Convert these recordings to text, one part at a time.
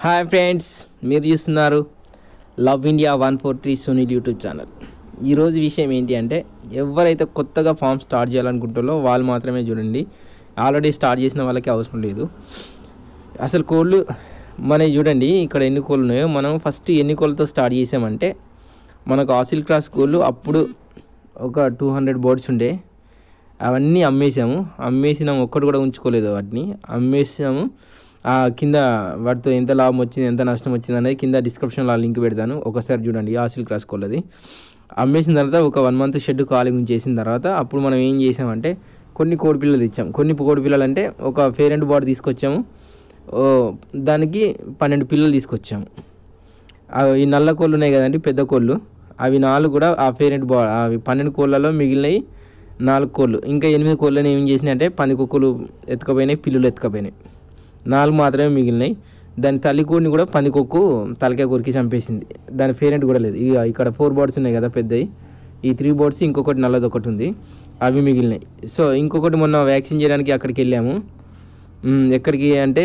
hi friends మీరు చూస్తున్నారు love India one four three Sunil YouTube channel ఈరోజు విషయం ఏంటి అంటే ఎవరైతే కొత్తగా ఫామ్ స్టార్ట్ చేయాలనుకుంటారో వాళ్ళు మాత్రమే చూడండి ఆల్రెడీ స్టార్ట్ చేసిన వాళ్ళకి అవసరం లేదు అసలు కోళ్ళు మనకి చూడండి ఇక్కడ ఎన్ని కోళ్ళు ఉన్నాయో మనం ఫస్ట్ ఎన్ని కోళ్ళతో స్టార్ట్ చేసామంటే మనకు ఆసిల్ క్రాస్ కోళ్ళు అప్పుడు ఒక టూ హండ్రెడ్ బోర్డ్స్ ఉండే అవన్నీ అమ్మేసాము అమ్మేసినాము ఒక్కటి కూడా ఉంచుకోలేదు వాటిని అమ్మేసాము ఆ కింద వాటితో ఎంత లాభం వచ్చింది ఎంత నష్టం వచ్చింది అనేది కింద డిస్క్రిప్షన్లో లింక్ పెడతాను ఒకసారి చూడండి ఆసిల్ క్రాస్ కోళ్ళది అమ్మేసిన తర్వాత ఒక వన్ మంత్ షెడ్ ఖాళీ చేసిన తర్వాత అప్పుడు మనం ఏం చేసామంటే కొన్ని కోడి పిల్లలు ఇచ్చాం కొన్ని కోడి పిల్లలు అంటే ఒక పేరెంట్ బాడీ తీసుకొచ్చాము ఓ దానికి పన్నెండు పిల్లలు తీసుకొచ్చాము అవి ఈ నల్ల కోళ్ళు ఉన్నాయి కదండి పెద్ద కోళ్ళు అవి నాలుగు కూడా ఆ పేరెంట్ బా అవి పన్నెండు కోళ్ళలో మిగిలినవి నాలుగు కోళ్ళు ఇంకా ఎనిమిది కోళ్ళని ఏం చేసినాయి అంటే పంది కుక్కలు ఎత్తుకపోయినాయి పిల్లులు ఎత్తుకపోయినాయి నాలుగు మాత్రమే మిగిలినాయి దాని తల్లి కోడిని కూడా పంది కొక్కు తలకాయ కొరికి చంపేసింది దాని పేరెంట్ కూడా లేదు ఇక ఇక్కడ ఫోర్ బోర్డ్స్ ఉన్నాయి కదా పెద్దవి ఈ త్రీ బోర్డ్స్ ఇంకొకటి నల్లది ఒకటి ఉంది అవి మిగిలినాయి సో ఇంకొకటి మొన్న వ్యాక్సిన్ చేయడానికి అక్కడికి వెళ్ళాము మ్, ఎక్కడికి అంటే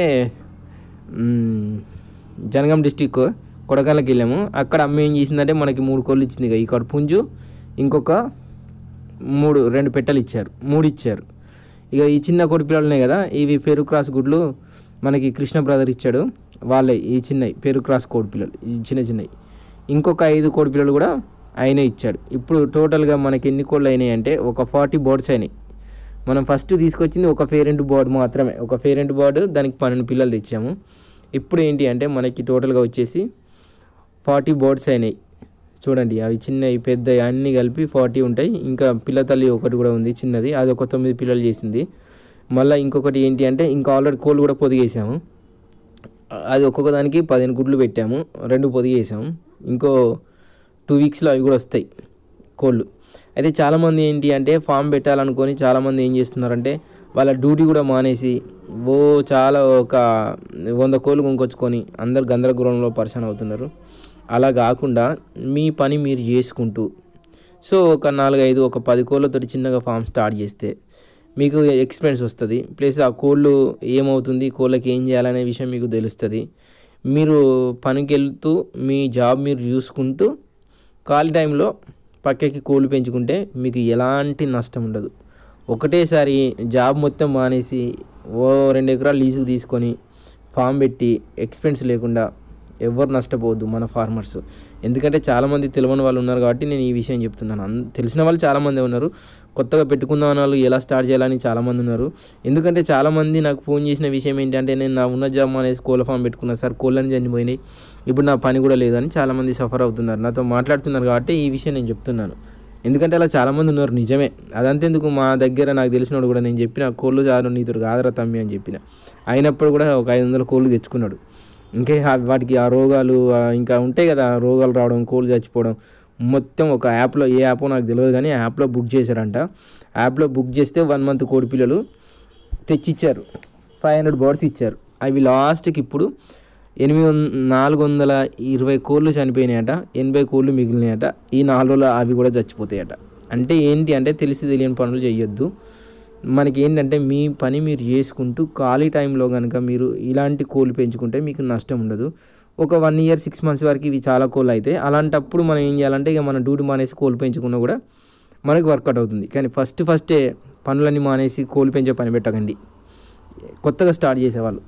మ్, జనగాం డిస్టిక్ కొడకాలకి వెళ్ళాము అక్కడ అమ్మ ఏం చేసిందంటే మనకి మూడు కోళ్ళు ఇచ్చింది ఇక ఇక్కడ పుంజు ఇంకొక మూడు రెండు పెట్టెలు ఇచ్చారు మూడు ఇచ్చారు ఇక ఈ చిన్న కోడి పిల్లలు ఉన్నాయి కదా ఇవి పెరు క్రాస్ గుడ్లు మనకి కృష్ణ బ్రదర్ ఇచ్చాడు వాళ్ళే ఈ చిన్నవి పెరు క్రాస్ కోడి పిల్లలు ఈ చిన్న చిన్నవి ఇంకొక ఐదు కోడి పిల్లలు కూడా ఆయనే ఇచ్చాడు ఇప్పుడు టోటల్గా మనకి ఎన్ని కోళ్ళు అయినాయి అంటే ఒక ఫార్టీ బోర్డ్స్ అయినాయి మనం ఫస్ట్ తీసుకొచ్చింది ఒక పేరెంట్ బోర్డు మాత్రమే ఒక పేరెంట్ బోర్డు దానికి పన్నెండు పిల్లలు తెచ్చాము ఇప్పుడు ఏంటి అంటే మనకి టోటల్గా వచ్చేసి ఫార్టీ బోర్డ్స్ అయినాయి చూడండి అవి చిన్నవి పెద్దవి అన్నీ కలిపి ఫార్టీ ఉంటాయి ఇంకా పిల్ల తల్లి ఒకటి కూడా ఉంది చిన్నది అది ఒక తొమ్మిది పిల్లలు చేసింది మళ్ళీ ఇంకొకటి ఏంటి అంటే ఇంకా ఆల్రెడీ కోళ్ళు కూడా పొదిగేసాము అది ఒక్కొక్క దానికి పదిహేను గుడ్లు పెట్టాము రెండు పొదిగేసాము ఇంకో టూ వీక్స్లో అవి కూడా వస్తాయి కోళ్ళు అయితే చాలామంది ఏంటి అంటే ఫామ్ పెట్టాలనుకొని చాలామంది ఏం చేస్తున్నారంటే వాళ్ళ డ్యూటీ కూడా మానేసి ఓ చాలా ఒక వంద కోళ్ళు కొనుక్కొచ్చుకొని అందరు గందరగోళంలో పరిశాన్ అవుతున్నారు అలా కాకుండా మీ పని మీరు చేసుకుంటూ సో ఒక నాలుగైదు ఒక పది కోళ్ళతోటి చిన్నగా ఫామ్ స్టార్ట్ చేస్తే మీకు ఎక్స్పీరియన్స్ వస్తుంది ప్లస్ ఆ కోళ్ళు ఏమవుతుంది కోళ్ళకి ఏం చేయాలనే విషయం మీకు తెలుస్తుంది మీరు పనికి వెళ్తూ మీ జాబ్ మీరు చూసుకుంటూ ఖాళీ టైంలో పక్కకి కోళ్ళు పెంచుకుంటే మీకు ఎలాంటి నష్టం ఉండదు ఒకటేసారి జాబ్ మొత్తం మానేసి ఓ రెండు ఎకరాలు లీజుకు తీసుకొని ఫామ్ పెట్టి ఎక్స్పెన్స్ లేకుండా ఎవరు నష్టపోవద్దు మన ఫార్మర్స్ ఎందుకంటే చాలామంది తెలియని వాళ్ళు ఉన్నారు కాబట్టి నేను ఈ విషయం చెప్తున్నాను అన్- తెలిసిన వాళ్ళు చాలామంది ఉన్నారు కొత్తగా పెట్టుకుందాం అన్న వాళ్ళు ఎలా స్టార్ట్ చేయాలని చాలామంది ఉన్నారు ఎందుకంటే చాలామంది నాకు ఫోన్ చేసిన విషయం ఏంటంటే నేను నా ఉన్న జాబ్ అనేసి కోళ్ళ ఫామ్ పెట్టుకున్నా సార్ కోళ్ళని చనిపోయినాయి ఇప్పుడు నా పని కూడా లేదని చాలామంది సఫర్ అవుతున్నారు నాతో మాట్లాడుతున్నారు కాబట్టి ఈ విషయం నేను చెప్తున్నాను ఎందుకంటే అలా చాలామంది ఉన్నారు నిజమే అదంతెందుకు మా దగ్గర నాకు తెలిసినోడు కూడా నేను చెప్పిన కోళ్ళు చాలు నీతో కాదరా తమ్మి అని చెప్పిన అయినప్పుడు కూడా ఒక ఐదు వందల కోళ్ళు తెచ్చుకున్నాడు ఇంకే ఆ- వాటికి ఆ రోగాలు ఆ ఇంకా ఉంటాయి కదా ఆ రోగాలు రావడం కోళ్ళు చచ్చిపోవడం మొత్తం ఒక యాప్లో ఏ యాపో నాకు తెలియదు కానీ ఆ యాప్లో బుక్ చేశారంట యాప్లో బుక్ చేస్తే వన్ మంత్ కోడి పిల్లలు తెచ్చిచ్చారు ఫైవ్ హండ్రెడ్ బర్డ్స్ ఇచ్చారు అవి లాస్ట్కి ఇప్పుడు ఎనిమిది వంద నాలుగు వందల ఇరవై కోళ్ళు చనిపోయినాయట ఎనభై కోళ్ళు మిగిలినాయట ఈ నాలుగు రోజులు అవి కూడా చచ్చిపోతాయట అంటే ఏంటి అంటే తెలిసి తెలియని పనులు చేయొద్దు మనకి ఏంటంటే మీ పని మీరు చేసుకుంటూ ఖాళీ టైంలో కనుక మీరు ఇలాంటి కోళ్ళు పెంచుకుంటే మీకు నష్టం ఉండదు ఒక వన్ ఇయర్ సిక్స్ మంత్స్ వరకు ఇవి చాలా కోళ్ళు అయితే అలాంటప్పుడు మనం ఏం చేయాలంటే ఇక మన డ్యూటీ మానేసి కోళ్ళు పెంచుకున్నా కూడా మనకి వర్కౌట్ అవుతుంది కానీ ఫస్ట్ ఫస్టే పనులన్నీ మానేసి కోళ్ళు పెంచే పని పెట్టకండి కొత్తగా స్టార్ట్ చేసేవాళ్ళు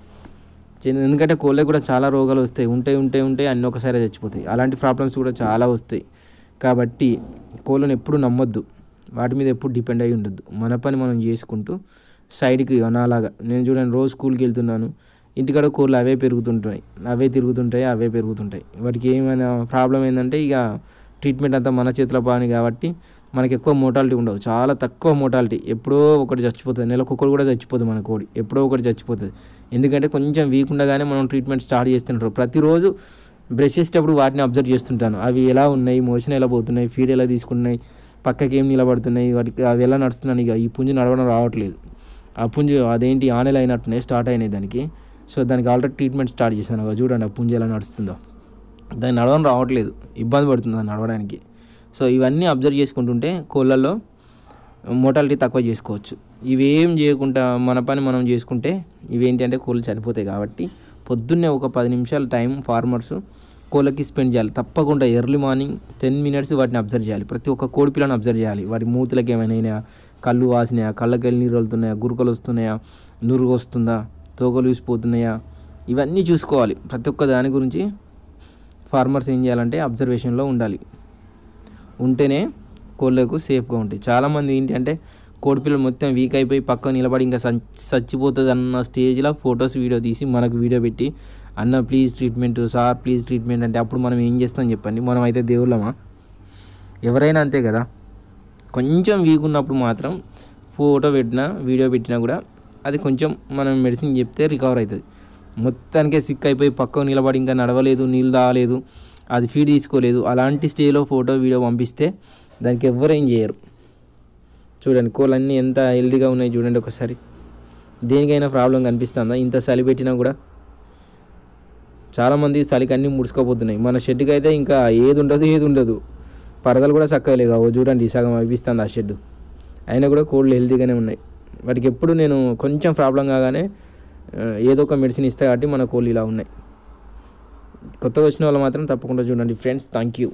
చిన్న- ఎందుకంటే కోళ్ళకి కూడా చాలా రోగాలు వస్తాయి ఉంటాయి ఉంటాయి ఉంటాయి అన్నీ ఒకసారి చచ్చిపోతాయి అలాంటి ప్రాబ్లమ్స్ కూడా చాలా వస్తాయి కాబట్టి కోళ్ళని ఎప్పుడు నమ్మొద్దు వాటి మీద ఎప్పుడు డిపెండ్ అయి ఉండొద్దు మన పని మనం చేసుకుంటూ సైడ్కి నాలాగా నేను చూడండి రోజు స్కూల్కి వెళ్తున్నాను ఇంటికాడ కోళ్ళు అవే పెరుగుతుంటాయి అవే తిరుగుతుంటాయి అవే పెరుగుతుంటాయి వాటికి ఏమైనా ప్రాబ్లం ఏంటంటే ఇక ట్రీట్మెంట్ అంతా మన చేతిలో పని కాబట్టి మనకి ఎక్కువ మోటాలిటీ ఉండవు చాలా తక్కువ మోటాలిటీ ఎప్పుడో ఒకటి చచ్చిపోతుంది నెలకు ఒకటి కూడా చచ్చిపోతుంది మన కోడి ఎప్పుడో ఒకటి చచ్చిపోతుంది ఎందుకంటే కొంచెం వీక్ ఉండగానే మనం ట్రీట్మెంట్ స్టార్ట్ చేస్తుంటారు ప్రతిరోజు బ్రష్ చేసేటప్పుడు వాటిని అబ్జర్వ్ చేస్తుంటాను అవి ఎలా ఉన్నాయి మోషన్ ఎలా పోతున్నాయి ఫీడ్ ఎలా తీసుకున్నాయి పక్కకి ఏం నిలబడుతున్నాయి వాటికి అవి ఎలా నడుస్తున్నాయి ఇక ఈ పుంజు నడవడం రావట్లేదు ఆ పుంజు అదేంటి ఆనెల్ అయినట్టున్నాయి స్టార్ట్ అయినాయి దానికి సో దానికి ఆల్రెడీ ట్రీట్మెంట్ స్టార్ట్ చేశాను అగో చూడండి ఆ పుంజు ఎలా నడుస్తుందో దాన్ని నడవడం రావట్లేదు ఇబ్బంది పడుతుంది అది నడవడానికి సో ఇవన్నీ అబ్జర్వ్ చేసుకుంటుంటే కోళ్ళల్లో మోటాలిటీ తక్కువ చేసుకోవచ్చు ఇవేం చేయకుండా మన పని మనం చేసుకుంటే ఇవేంటి అంటే కోళ్ళు చనిపోతాయి కాబట్టి పొద్దున్నే ఒక పది నిమిషాలు టైం ఫార్మర్స్ కోళ్ళకి స్పెండ్ చేయాలి తప్పకుండా ఎర్లీ మార్నింగ్ టెన్ మినిట్స్ వాటిని అబ్జర్వ్ చేయాలి ప్రతి ఒక్క కోడి పిల్లని అబ్జర్వ్ చేయాలి వాటి మూతులకి ఏమైనా అయినాయా కళ్ళు వాసినాయా కళ్ళకి వెళ్ళి నీరు వెళ్తున్నాయా గురుకలు వస్తున్నాయా నురుగు వస్తుందా తోకలు ఊసిపోతున్నాయా ఇవన్నీ చూసుకోవాలి ప్రతి ఒక్క దాని గురించి ఫార్మర్స్ ఏం చేయాలంటే అబ్జర్వేషన్లో ఉండాలి ఉంటేనే కోళ్ళకు సేఫ్గా ఉంటాయి చాలామంది ఏంటి అంటే కోడిపిల్లలు మొత్తం వీక్ అయిపోయి పక్క నిలబడి ఇంకా సచ్- చచ్చిపోతుంది అన్న స్టేజ్లో ఫొటోస్ వీడియో తీసి మనకు వీడియో పెట్టి అన్న please treatment sir please treatment అంటే అప్పుడు మనం ఏం చేస్తాం చెప్పండి మనం అయితే దేవుళ్ళమా ఎవరైనా అంతే కదా కొంచెం వీక్ ఉన్నప్పుడు మాత్రం ఫోటో పెట్టినా వీడియో పెట్టినా కూడా అది కొంచెం మనం మెడిసిన్ చెప్తే రికవర్ అవుతుంది మొత్తానికే సిక్ అయిపోయి పక్కకు నిలబడి ఇంకా నడవలేదు నీళ్ళు తాగలేదు అది ఫీడ్ తీసుకోలేదు అలాంటి స్టేజ్లో ఫోటో వీడియో పంపిస్తే దానికి ఎవ్వరు ఏం చేయరు చూడండి కోళ్ళన్నీ ఎంత హెల్తీగా ఉన్నాయి చూడండి ఒకసారి దేనికైనా ప్రాబ్లం కనిపిస్తుందా ఇంత చలి పెట్టినా కూడా చాలామంది చలికి అన్నీ ముడుచుకోపోతున్నాయి మన షెడ్కి అయితే ఇంకా ఏది ఉండదు ఏది ఉండదు పరదలు కూడా చక్కగా లేవు అవి చూడండి సగం అవిస్తుంది ఆ షెడ్ అయినా కూడా కోళ్ళు హెల్తీగానే ఉన్నాయి వాటికి ఎప్పుడు నేను కొంచెం ప్రాబ్లం కాగానే ఆ, ఏదో ఒక మెడిసిన్ ఇస్తా కాబట్టి మన కోళ్ళు ఇలా ఉన్నాయి కొత్తగా వచ్చిన వాళ్ళు మాత్రం తప్పకుండా చూడండి ఫ్రెండ్స్ థ్యాంక్ యూ